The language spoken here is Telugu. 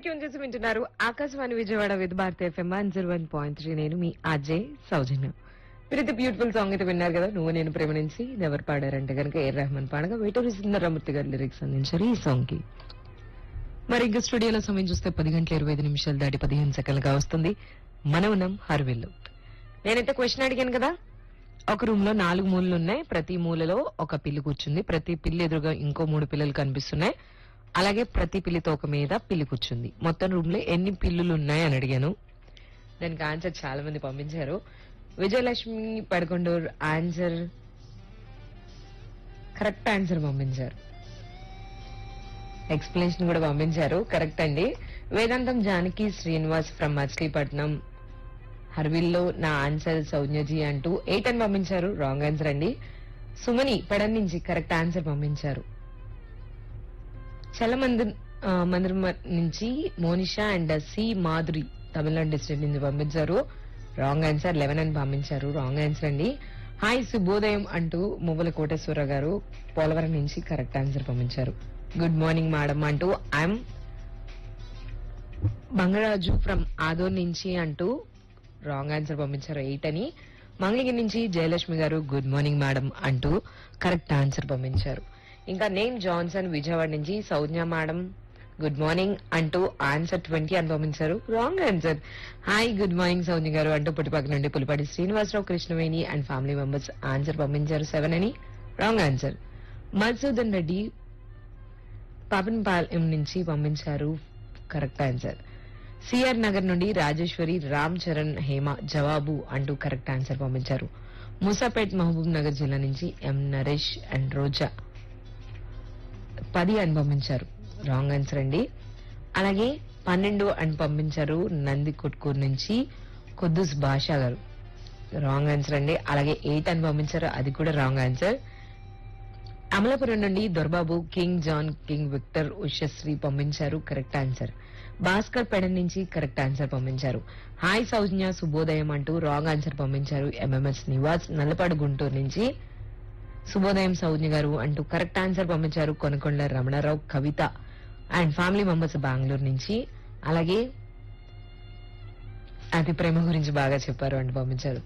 ట్యూన్ చేసి వింటున్నారు Akashvani Vijayawada Vividh Bharati FM one zero one point three నేను మీ అజయ్ సౌజన్య మీరైతే బ్యూటిఫుల్ సాంగ్ అయితే విన్నారు కదా నువ్వు నేను ప్రేమ నుంచి ఇది ఎవరు పాడారంటే కనుక ఏ రెహమాన్ పాడగా వేటూరి సుందరమూర్తి గారు లిరిక్స్ అందించారు ఈ సాంగ్ కి మరి ఇంకా స్టూడియోలో సమయం చూస్తే పది గంటల ఇరవై ఐదు నిమిషాలు దాటి పదిహేను సెకండ్లుగా వస్తుంది మనం ఉన్నాం హర్విల్లు నేనైతే క్వశ్చన్ అడిగాను కదా ఒక రూమ్ లో నాలుగు మూలలు ఉన్నాయి ప్రతి మూలలో ఒక పిల్లి కూర్చుంది ప్రతి పిల్లి ఎదురుగా ఇంకో మూడు పిల్లలు కనిపిస్తున్నాయి అలాగే ప్రతి పిల్లి తోక మీద పిల్లి కూర్చుంది మొత్తం రూమ్ లో ఎన్ని పిల్లులు ఉన్నాయి అని అడిగాను దానికి ఆన్సర్ చాలా మంది పంపించారు Vijayalakshmi Padakonduru answer correct answer పంపించారు ఎక్స్ప్లెనేషన్ కూడా పంపించారు కరెక్ట్ అండి వేదాంతం జానకి శ్రీనివాస్ ఫ్రమ్ మచిలీపట్నం హర్విల్లో నా ఆన్సర్ సౌజ్ఞజీ అంటూ ఎయిట్ అని పంపించారు రాంగ్ ఆన్సర్ అండి సుమని పెడన్ నుంచి కరెక్ట్ ఆన్సర్ పంపించారు చాలా మంది మందిరం నుంచి Monisha and C Madhuri Tamil Nadu district నుంచి పంపించారు రాంగ్ ఆన్సర్ లెవెన్ అని పంపించారు రాంగ్ ఆన్సర్ అండి హాయ్ శుభోదయం అంటూ మువ్వల కోటేశ్వర గారు పోలవరం నుంచి కరెక్ట్ ఆన్సర్ పంపించారు గుడ్ మార్నింగ్ మేడం అంటూ ఐఎమ్ బంగరాజు ఫ్రమ్ ఆదోర్ నుంచి అంటూ రాంగ్ ఆన్సర్ పంపించారు ఎయిట్ అని మంగళగిరి నుంచి జయలక్ష్మి గారు గుడ్ మార్నింగ్ మేడం అంటూ కరెక్ట్ ఆన్సర్ పంపించారు ఇంకా నేమ్ జాన్సన్ విజయవాడ నుంచి సౌజ్ఞ మేడం గుడ్ మార్నింగ్ అంటూ ఆన్సర్ ట్వంటీ అని పంపించారు wrong answer hi good morning Soujnya గారు అంటూ పుట్టిపక్క నుండి Pulipati Srinivasa Rao Krishnaveni and family members answer పంపించారు సెవెన్ అని రాంగ్ ఆన్సర్ మధుసూదన్ రెడ్డి పాపన్పాలెం నుంచి పంపించారు కరెక్ట్ ఆన్సర్ సిఆర్ నగర్ నుండి రాజేశ్వరి రామ్ చరణ్ హేమ జవాబు అంటూ కరెక్ట్ ఆన్సర్ పంపించారు మూసాపేట్ మహబూబ్ నగర్ జిల్లా నుంచి ఎం నరేష్ అండ్ రోజా పది అని పంపించారు రాంగ్ ఆన్సర్ అండి అలాగే పన్నెండు అని పంపించారు నంది కొట్కూరు నుంచి కొద్దుస్ భాషా గారు రాంగ్ ఆన్సర్ అండి అలాగే ఎయిట్ అని పంపించారు అది కూడా రాంగ్ ఆన్సర్ అమలాపురం నుండి Dorababu king John king Victor Ushasri పంపించారు కరెక్ట్ ఆన్సర్ భాస్కర్ పెడ నుంచి కరెక్ట్ ఆన్సర్ పంపించారు హాయ్ సౌజ్ఞ శుభోదయం అంటూ రాంగ్ ఆన్సర్ పంపించారు ఎంఎంఎస్ నివాస్ నల్లపాడు గుంటూరు నుంచి శుభోదయం సౌజ్ఞ గారు అంటూ కరెక్ట్ ఆన్సర్ పంపించారు Konakonda Ramana Rao Kavitha and family members Bengaluru నుంచి అలాగే అతి ప్రేమ గురించి బాగా చెప్పారు అంటూ పంపించారు